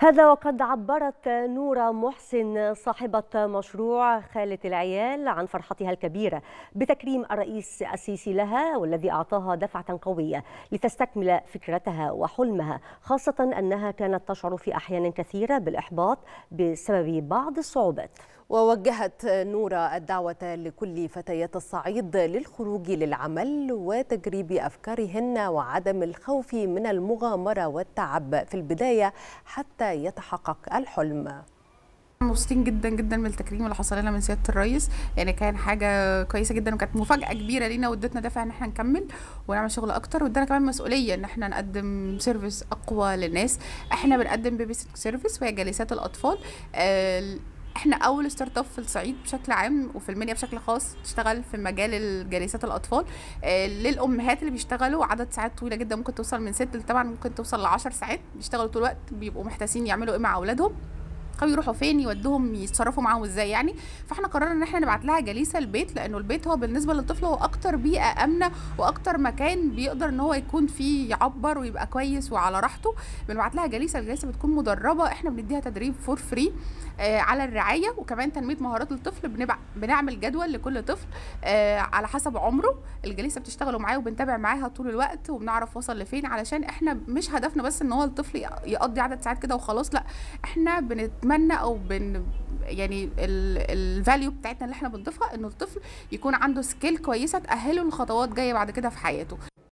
هذا وقد عبرت نورة محسن صاحبة مشروع خالة العيال عن فرحتها الكبيرة بتكريم الرئيس السيسي لها والذي أعطاها دفعة قوية لتستكمل فكرتها وحلمها خاصة أنها كانت تشعر في أحيان كثيرة بالإحباط بسبب بعض الصعوبات ووجهت نورة الدعوة لكل فتيات الصعيد للخروج للعمل وتجريب أفكارهن وعدم الخوف من المغامرة والتعب في البداية حتى يتحقق الحلم مبسوطين جدا جدا من التكريم اللي حصل لنا من سياده الرئيس يعني كان حاجه كويسه جدا وكانت مفاجاه كبيره لينا وادتنا دافع ان احنا نكمل ونعمل شغل اكتر وادانا كمان مسؤوليه ان احنا نقدم سيرفيس اقوى للناس احنا بنقدم بيبي سيرفيس وهي جلسات الاطفال آه احنا اول ستارت اب في الصعيد بشكل عام وفي المنيا بشكل خاص تشتغل في مجال جلسات الاطفال آه للامهات اللي بيشتغلوا عدد ساعات طويله جدا ممكن توصل من ست طبعا ممكن توصل ل 10 ساعات بيشتغلوا طول الوقت بيبقوا محتاسين يعملوا ايه مع اولادهم او يروحوا فين يودوهم يتصرفوا معاهم ازاي يعني فاحنا قررنا ان احنا نبعت لها جليسه البيت لانه البيت هو بالنسبه للطفل هو اكتر بيئه امنه واكتر مكان بيقدر ان هو يكون فيه يعبر ويبقى كويس وعلى راحته بنبعت لها جليسه الجليسه بتكون مدربه احنا بنديها تدريب فور فري آه على الرعايه وكمان تنميه مهارات الطفل بنبع... بنعمل جدول لكل طفل آه على حسب عمره الجليسه بتشتغلوا معاه وبنتابع معاها طول الوقت وبنعرف وصل لفين علشان احنا مش هدفنا بس ان هو الطفل يقضي عدد ساعات كده وخلاص لا احنا بنتمنى او بن يعني الفاليو بتاعتنا اللي احنا بنضيفها ان الطفل يكون عنده سكيل كويسه تاهله لخطوات جايه بعد كده في حياته